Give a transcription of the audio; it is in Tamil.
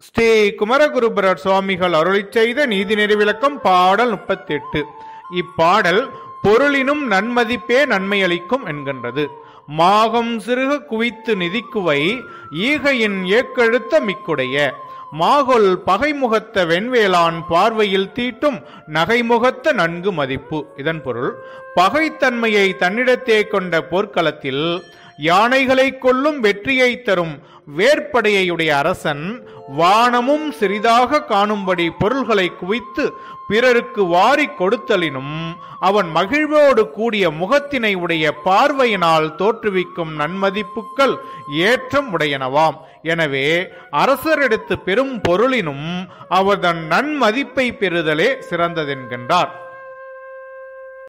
ஸ்ரீ குமரகுருபரர் சுவாமிகள் அருளிச் செய்த நீதிநெறி விளக்கம் பாடல் முப்பத்தி எட்டு இப்பாடல் பொருளினும் நன்மதிப்பே நன்மை அளிக்கும் என்கின்றது மாகம் சிறுக குவித்து நிதிக்குவை ஈகையின் ஏக்கெழுத்த மிக்குடைய மாகொல் பகைமுகத்த வெண்வேளான் பார்வையில் தீட்டும் நகைமுகத்த நன்கு மதிப்பு இதன் பொருள் பகைத்தன்மையை தன்னிடத்தே கொண்ட போர்க்களத்தில் யானைகளை கொல்லும் வெற்றியை தரும் வேற்படையுடைய அரசன் வானமும் சிறிதாக காணும்படி பொருள்களை குவித்து பிறருக்கு வாரி கொடுத்தலினும் அவன் மகிழ்வோடு கூடிய முகத்தினை உடைய பார்வையினால் தோற்றுவிக்கும் நன்மதிப்புக்கள் ஏற்றம் உடையனவாம் எனவே அரசரெடுத்து பெரும் பொருளினும் அவர்தன் நன்மதிப்பை பெறுதலே சிறந்ததென்கின்றார்